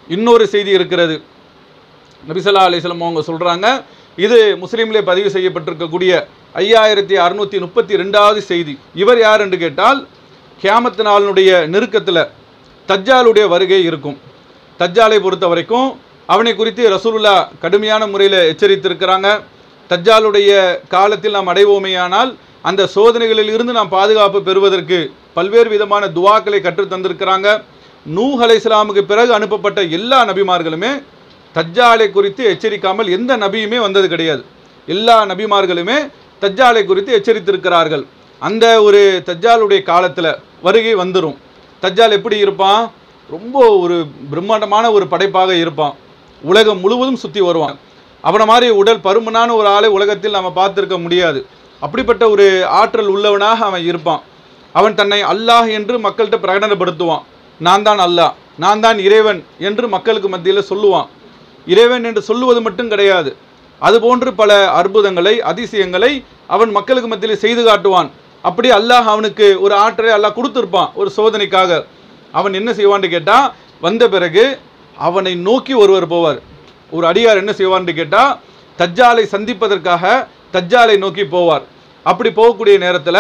இன்னொரு செய்தி இருக்கிறது நபிசல்லா அலிஸ்லாம் அவங்க சொல்கிறாங்க இது முஸ்லீம்லே பதிவு செய்யப்பட்டிருக்கக்கூடிய ஐயாயிரத்தி அறுநூற்றி முப்பத்தி ரெண்டாவது செய்தி இவர் யார் என்று கேட்டால் கியாமத்து நாளினுடைய நெருக்கத்தில் தஜ்ஜாலுடைய வருகை இருக்கும் தஜ்ஜாலை பொறுத்த வரைக்கும் அவனை குறித்து ரசூலுல்லா கடுமையான முறையில் எச்சரித்திருக்கிறாங்க தஜ்ஜாலுடைய காலத்தில் நாம் அடைவோமேயானால் அந்த சோதனைகளில் இருந்து நாம் பாதுகாப்பு பெறுவதற்கு பல்வேறு விதமான துவாக்களை கற்றுத் தந்திருக்கிறாங்க நூஹ் அலைஹிஸ்ஸலாமுக்கு பிறகு அனுப்பப்பட்ட எல்லா நபிமார்களுமே தஜ்ஜாலை குறித்து எச்சரிக்காமல் எந்த நபியுமே வந்தது கிடையாது எல்லா நபிமார்களுமே தஜ்ஜாலை குறித்து எச்சரித்திருக்கிறார்கள் அந்த ஒரு தஜ்ஜாலுடைய காலத்தில் வருகை வந்துடும் தஜ்ஜால் எப்படி இருப்பான் ரொம்ப ஒரு பிரம்மாண்டமான ஒரு படைப்பாக இருப்பான் உலகம் முழுவதும் சுற்றி வருவான் அவனை மாதிரி உடல் பருமனான ஒரு ஆளை உலகத்தில் நம்ம பார்த்துருக்க முடியாது அப்படிப்பட்ட ஒரு ஆற்றல் உள்ளவனாக அவன் இருப்பான் அவன் தன்னை அல்லாஹ் என்று மக்கள்கிட்ட பிரகடனப்படுத்துவான் நான் தான் அல்லாஹ் நான் தான் இறைவன் என்று மக்களுக்கு மத்தியில் சொல்லுவான் இறைவன் என்று சொல்லுவது மட்டும் கிடையாது அதுபோன்று பல அற்புதங்களை அதிசயங்களை அவன் மக்களுக்கு மத்தியில் செய்து காட்டுவான் அப்படி அல்லாஹ் அவனுக்கு ஒரு ஆற்றலை அல்லாஹ் கொடுத்துருப்பான் ஒரு சோதனைக்காக அவன் என்ன செய்வான்னு கேட்டால் வந்த பிறகு அவனை நோக்கி ஒருவர் போவார் ஒரு அடியார் என்ன செய்வான்னு கேட்டால் தஜ்ஜாலை சந்திப்பதற்காக தஜ்ஜாலை நோக்கி போவார் அப்படி போகக்கூடிய நேரத்தில்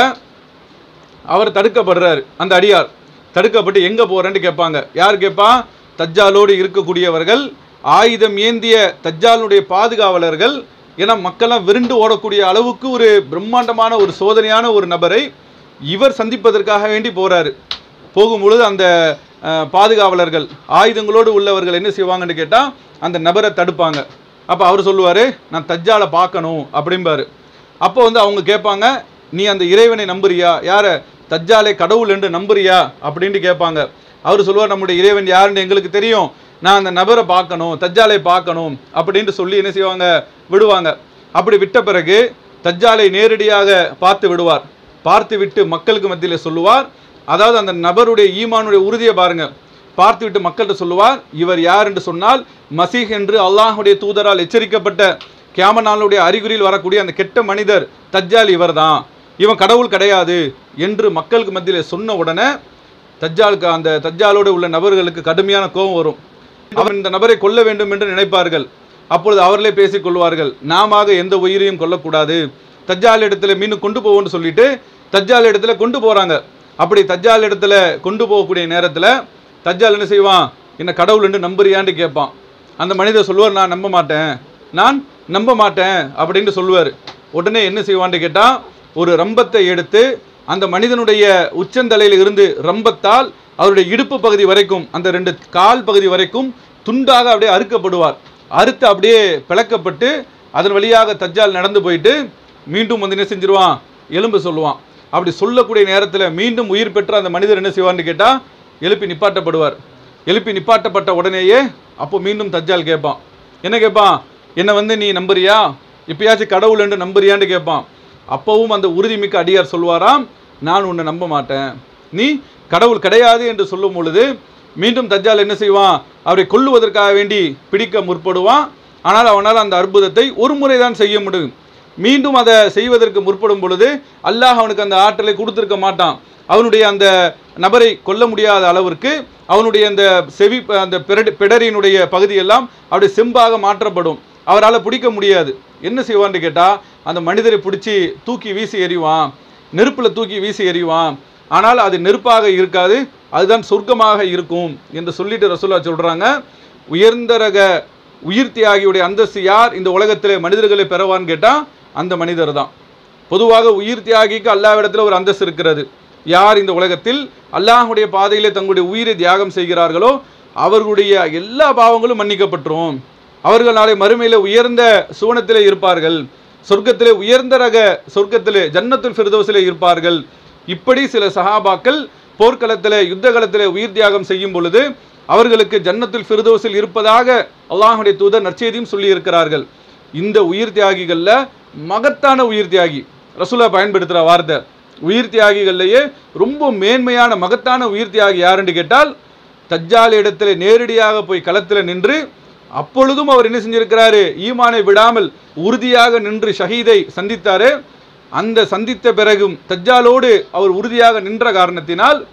அவர் தடுக்கப்படுறாரு அந்த அடியார் தடுக்கப்பட்டு எங்கே போகிறேன்னு கேட்பாங்க யார் கேட்பா தஜ்ஜாலோடு இருக்கக்கூடியவர்கள் ஆயுதம் ஏந்திய தஜ்ஜாலுடைய பாதுகாவலர்கள் என மக்கள்லாம் விருண்டு ஓடக்கூடிய அளவுக்கு ஒரு பிரம்மாண்டமான ஒரு சோதனையான ஒரு நபரை இவர் சந்திப்பதற்காக வேண்டி போகிறாரு போகும்பொழுது அந்த அஹ், பாதுகாவலர்கள் ஆயுதங்களோடு உள்ளவர்கள் என்ன செய்வாங்கன்னு கேட்டால் அந்த நபரை தடுப்பாங்க அப்போ அவர் சொல்லுவார் நான் தஜ்ஜாலை பார்க்கணும் அப்படிம்பாரு அப்போ வந்து அவங்க கேட்பாங்க நீ அந்த இறைவனை நம்புறியா யாரை தஜ்ஜாலை கடவுள் என்று நம்புறியா அப்படின்ட்டு கேட்பாங்க அவர் சொல்லுவார் நம்முடைய இறைவன் யாருன்னு எங்களுக்கு தெரியும் நான் அந்த நபரை பார்க்கணும் தஜ்ஜாலை பார்க்கணும் அப்படின்ட்டு சொல்லி என்ன செய்வாங்க விடுவாங்க அப்படி விட்ட பிறகு தஜ்ஜாலை நேரடியாக பார்த்து விடுவார் பார்த்து விட்டு மக்களுக்கு மத்தியில் சொல்லுவார் அதாவது அந்த நபருடைய ஈமானுடைய உறுதியை பாருங்க பார்த்து விட்டு மக்கள்கிட்ட சொல்லுவார் இவர் யார் என்று சொன்னால் மசீஹ் என்று அல்லாஹுடைய தூதரால் எச்சரிக்கப்பட்ட கியாம நாளுடைய அறிகுறியில் வரக்கூடிய அந்த கெட்ட மனிதர் தஜ்ஜால் இவர்தான் இவன் கடவுள் கிடையாது என்று மக்களுக்கு மத்தியில் சொன்ன உடனே தஜ்ஜாலுக்கு அந்த தஜ்ஜாலோடு உள்ள நபர்களுக்கு கடுமையான கோபம் வரும் அவர் இந்த நபரை கொல்ல வேண்டும் என்று நினைப்பார்கள் அப்பொழுது அவர்களே பேசிக் கொள்வார்கள் நாம எந்த உயிரையும் கொல்லக்கூடாது தஜ்ஜால் இடத்துல மீண்டும் கொண்டு போவோம்னு சொல்லிட்டு தஜ்ஜால் இடத்துல கொண்டு போறாங்க அப்படி தஜ்ஜால் இடத்துல கொண்டு போகக்கூடிய நேரத்தில் தஜ்ஜால் என்ன செய்வான் என்ன கடவுள் என்று நம்புறியான்னு கேட்பான் அந்த மனிதர் சொல்லுவார் நான் நம்ப மாட்டேன் நான் நம்ப மாட்டேன் அப்படின்ட்டு சொல்லுவார் உடனே என்ன செய்வான்னு கேட்டால் ஒரு ரம்பத்தை எடுத்து அந்த மனிதனுடைய உச்சந்தலையில் இருந்து ரம்பத்தால் அவருடைய இடுப்பு பகுதி வரைக்கும் அந்த ரெண்டு கால் பகுதி வரைக்கும் துண்டாக அப்படியே அறுக்கப்படுவார் அறுத்து அப்படியே பிளக்கப்பட்டு அதன் வழியாக தஜ்ஜால் நடந்து போயிட்டு மீண்டும் வந்து என்ன செஞ்சிருவான் எலும்பு சொல்லுவான் அப்படி சொல்லக்கூடிய நேரத்தில் மீண்டும் உயிர் பெற்ற அந்த மனிதர் என்ன செய்வார்னு கேட்டால் எழுப்பி நிப்பாட்டப்படுவார் எழுப்பி நிப்பாட்டப்பட்ட உடனேயே அப்போ மீண்டும் தஜ்ஜால் கேட்பான் என்ன கேட்பான் என்னை வந்து நீ நம்புறியா எப்பயாச்சும் கடவுள் என்று நம்புறியான்னு கேட்பான் அப்பவும் அந்த உறுதிமிக்க அடியார் சொல்வாராம் நான் உன்னை நம்ப மாட்டேன் நீ கடவுள் கிடையாது என்று சொல்லும் பொழுது மீண்டும் தஜ்ஜால் என்ன செய்வான் அவரை கொல்லுவதற்காக வேண்டி பிடிக்க முற்படுவான் ஆனால் அவனால் அந்த அற்புதத்தை ஒரு முறை தான் செய்ய முடியும் மீண்டும் அதை செய்வதற்கு முற்படும் பொழுது அல்லாஹ் அவனுக்கு அந்த ஆற்றலை கொடுத்திருக்க மாட்டான் அவனுடைய அந்த நபரை கொல்ல முடியாத அளவிற்கு அவனுடைய அந்த செவி அந்த பிறடு பிடரினுடைய பகுதியெல்லாம் அப்படி செம்பாக மாற்றப்படும் அவரால் பிடிக்க முடியாது என்ன செய்வான்னு கேட்டால் அந்த மனிதரை பிடிச்சி தூக்கி வீசி எறிவான் நெருப்பில் தூக்கி வீசி எறிவான் ஆனால் அது நெருப்பாக இருக்காது அதுதான் சொர்க்கமாக இருக்கும் என்று சொல்லிட்டு ரசூல்லா சொல்கிறாங்க உயர்ந்த ரக உயிர் தியாகியுடைய அந்தஸ்து யார் இந்த உலகத்தில் மனிதர்களை பெறவான்னு கேட்டால் அந்த மனிதர் தான் பொதுவாக உயிர் தியாகிக்கு அல்லாவிடத்தில் ஒரு அந்தஸ்து இருக்கிறது யார் இந்த உலகத்தில் அல்லாஹுடைய பாதையிலே தங்களுடைய உயிரை தியாகம் செய்கிறார்களோ அவர்களுடைய எல்லா பாவங்களும் மன்னிக்கப்பட்டுரும் அவர்கள் நாளை மறுமையில் உயர்ந்த சுவனத்திலே இருப்பார்கள் சொர்க்கத்திலே உயர்ந்த ரக சொர்க்கத்திலே ஜன்னத்துல் ஃபிர்தோஸிலே இருப்பார்கள் இப்படி சில சஹாபாக்கள் போர்க்களத்திலே யுத்த களத்திலே உயிர் தியாகம் செய்யும் பொழுது அவர்களுக்கு ஜன்னத்துல் ஃபிர்தோஸில் இருப்பதாக அல்லாஹுடைய தூதர் நற்செய்தியும் சொல்லி இருக்கிறார்கள் இந்த உயிர் தியாகிகள்ல மகத்தான உயிர் தியாகி ரசூலா பயன்படுத்துகிற வார்த்தை உயிர் தியாகிகள்லேயே ரொம்ப மேன்மையான மகத்தான உயிர் தியாகி யாருன்னு கேட்டால் தஜ்ஜால் இடத்துல நேரடியாக போய் களத்தில் நின்று அப்பொழுதும் அவர் என்ன செஞ்சிருக்கிறாரு ஈமானை விடாமல் உறுதியாக நின்று ஷஹீதை சந்தித்தாரு அந்த சந்தித்த பிறகும் தஜ்ஜாலோடு அவர் உறுதியாக நின்ற காரணத்தினால்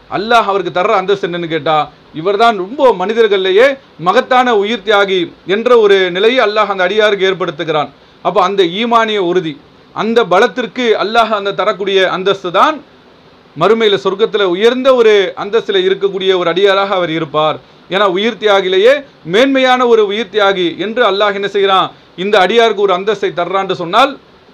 அல்லாஹ் அவருக்கு தர்ற அந்தஸ்து என்னன்னு கேட்டா இவர்தான் ரொம்ப மனிதர்கள்லேயே மகத்தான உயிர் தியாகி என்ற ஒரு நிலையை அல்லாஹ் அந்த அடியாருக்கு ஏற்படுத்துகிறான் அப்போ அந்த ஈமானிய உறுதி அந்த பலத்திற்கு அல்லாஹ் அந்த தரக்கூடிய அந்தஸ்து தான் மறுமையில் சொர்க்கத்தில் உயர்ந்த ஒரு அந்தஸ்தில் இருக்கக்கூடிய ஒரு அடியாராக அவர் இருப்பார் ஏன்னா உயிர் தியாகிலேயே மேன்மையான ஒரு உயிர் தியாகி என்று அல்லாஹ் என்ன செய்கிறான் இந்த அடியாருக்கு ஒரு அந்தஸ்தை தர்றான்னு சொன்னால்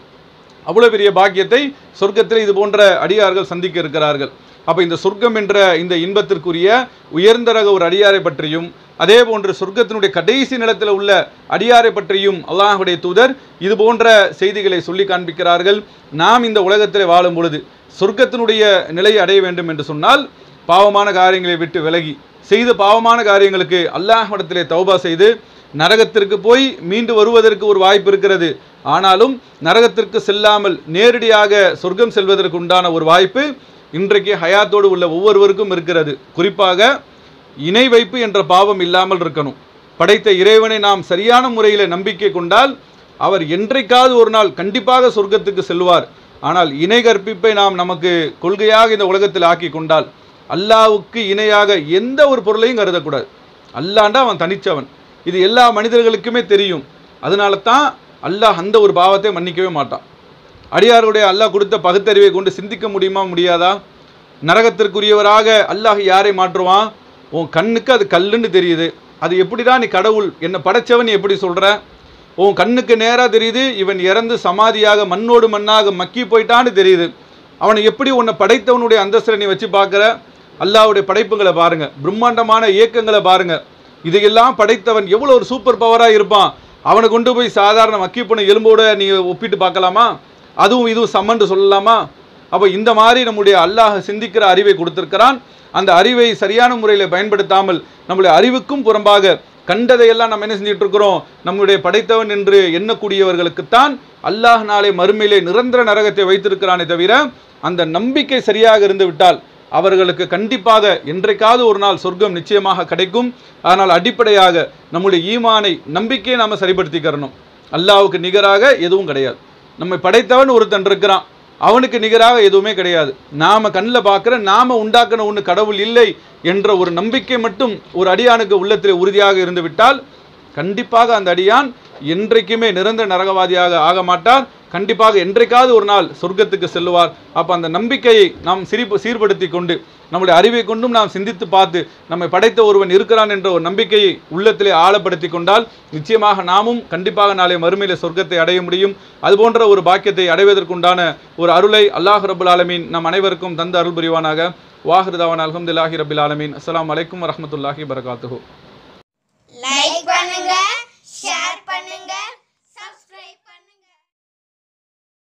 அவ்வளோ பெரிய பாக்கியத்தை சொர்க்கத்தில் இது போன்ற அடியார்கள் சந்திக்க இருக்கிறார்கள் அப்போ இந்த சொர்க்கம் என்ற இந்த இன்பத்திற்குரிய உயர்ந்த ரக ஒரு அடியாரை பற்றியும் அதே போன்று சொர்க்கத்தினுடைய கடைசி நிலத்தில் உள்ள அடியாரை பற்றியும் அல்லாஹுடைய தூதர் இது போன்ற செய்திகளை சொல்லி காண்பிக்கிறார்கள் நாம் இந்த உலகத்தில் வாழும் பொழுது சொர்க்கத்தினுடைய நிலையை அடைய வேண்டும் என்று சொன்னால் பாவமான காரியங்களை விட்டு விலகி செய்த பாவமான காரியங்களுக்கு அல்லாஹ்விடத்திலே தௌபா செய்து நரகத்திற்கு போய் மீண்டு வருவதற்கு ஒரு வாய்ப்பு இருக்கிறது ஆனாலும் நரகத்திற்கு செல்லாமல் நேரடியாக சொர்க்கம் செல்வதற்கு உண்டான ஒரு வாய்ப்பு இன்றைக்கு ஹயாத்தோடு உள்ள ஒவ்வொருவருக்கும் இருக்கிறது குறிப்பாக இணை வைப்பு என்ற பாவம் இல்லாமல் இருக்கணும் படைத்த இறைவனை நாம் சரியான முறையில் நம்பிக்கை கொண்டால் அவர் என்றைக்காவது ஒரு நாள் கண்டிப்பாக சொர்க்கத்துக்கு செல்வார் ஆனால் இணை கற்பிப்பை நாம் நமக்கு கொள்கையாக இந்த உலகத்தில் ஆக்கி கொண்டால் அல்லாவுக்கு இணையாக எந்த ஒரு பொருளையும் கருதக்கூடாது அல்லாண்டா அவன் தனிச்சவன் இது எல்லா மனிதர்களுக்குமே தெரியும் அதனால தான் அல்லாஹ் அந்த ஒரு பாவத்தை மன்னிக்கவே மாட்டான் அடியாருடைய அல்லாஹ் கொடுத்த பகுத்தறிவை கொண்டு சிந்திக்க முடியுமா முடியாதா நரகத்திற்குரியவராக அல்லாஹ் யாரை மாற்றுவான் உன் கண்ணுக்கு அது கல்லுன்னு தெரியுது அது எப்படிடா நீ கடவுள் என்னை படைச்சவன் நீ எப்படி சொல்ற உன் கண்ணுக்கு நேராக தெரியுது இவன் இறந்து சமாதியாக மண்ணோடு மண்ணாக மக்கி போயிட்டான்னு தெரியுது அவனை எப்படி உன்னை படைத்தவனுடைய அந்தஸ்தில் நீ வச்சு பார்க்குற அல்லாஹ்வுடைய படைப்புகளை பாருங்க பிரம்மாண்டமான இயக்கங்களை பாருங்க இதையெல்லாம் படைத்தவன் எவ்வளோ ஒரு சூப்பர் பவராக இருப்பான் அவனை கொண்டு போய் சாதாரண மக்கி போன எலும்போட நீ ஒப்பிட்டு பார்க்கலாமா அதுவும் இதுவும் சம்மன்று சொல்லலாமா அப்போ இந்த மாதிரி நம்முடைய அல்லாஹ் சிந்திக்கிற அறிவை கொடுத்திருக்கிறான் அந்த அறிவை சரியான முறையில் பயன்படுத்தாமல் நம்முடைய அறிவுக்கும் புறம்பாக கண்டதையெல்லாம் நம்ம என்ன செஞ்சுட்டு இருக்கிறோம் நம்முடைய படைத்தவன் என்று எண்ணக்கூடியவர்களுக்குத்தான் அல்லாஹ் நாளை மறுமையிலே நிரந்தர நரகத்தை வைத்திருக்கிறானே தவிர அந்த நம்பிக்கை சரியாக இருந்து விட்டால் அவர்களுக்கு கண்டிப்பாக என்றைக்காவது ஒரு நாள் சொர்க்கம் நிச்சயமாக கிடைக்கும் ஆனால் அடிப்படையாக நம்முடைய ஈமானை நம்பிக்கையை நாம் சரிப்படுத்திக்கிறணும் அல்லாஹ்வுக்கு நிகராக எதுவும் கிடையாது நம்மை படைத்தவன் ஒருத்தன் இருக்கிறான் அவனுக்கு நிகராக எதுவுமே கிடையாது நாம கண்ணில் பார்க்குற நாம உண்டாக்கின ஒன்று கடவுள் இல்லை என்ற ஒரு நம்பிக்கை மட்டும் ஒரு அடியானுக்கு உள்ளத்தில் உறுதியாக இருந்து விட்டால் கண்டிப்பாக அந்த அடியான் என்றைக்குமே நிரந்தர நரகவாதியாக ஆக மாட்டார் கண்டிப்பாக என்றைக்காவது ஒரு நாள் சொர்க்கத்துக்கு செல்லுவார் அப்போ அந்த நம்பிக்கையை நாம் சிரிப்பு சீர்படுத்தி கொண்டு நம்முடைய அறிவை கொண்டும் நாம் சிந்தித்து பார்த்து நம்மை படைத்த ஒருவன் இருக்கிறான் என்ற ஒரு நம்பிக்கையை உள்ளத்திலே ஆழப்படுத்தி கொண்டால் நிச்சயமாக நாமும் கண்டிப்பாக நாளை மறுமையிலே சொர்க்கத்தை அடைய முடியும் அதுபோன்ற ஒரு பாக்கியத்தை அடைவதற்குண்டான ஒரு அருளை அல்லாஹ் ரபுல் ஆலமீன் நம் அனைவருக்கும் தந்து அருள் புரிவானாக வாஹிருதாவான் அலமதுல்லாஹி ரபில் ஆலமீன் அஸ்ஸலாமு அலைக்கும் வரஹ்மத்துல்லாஹி வரகாத்துஹு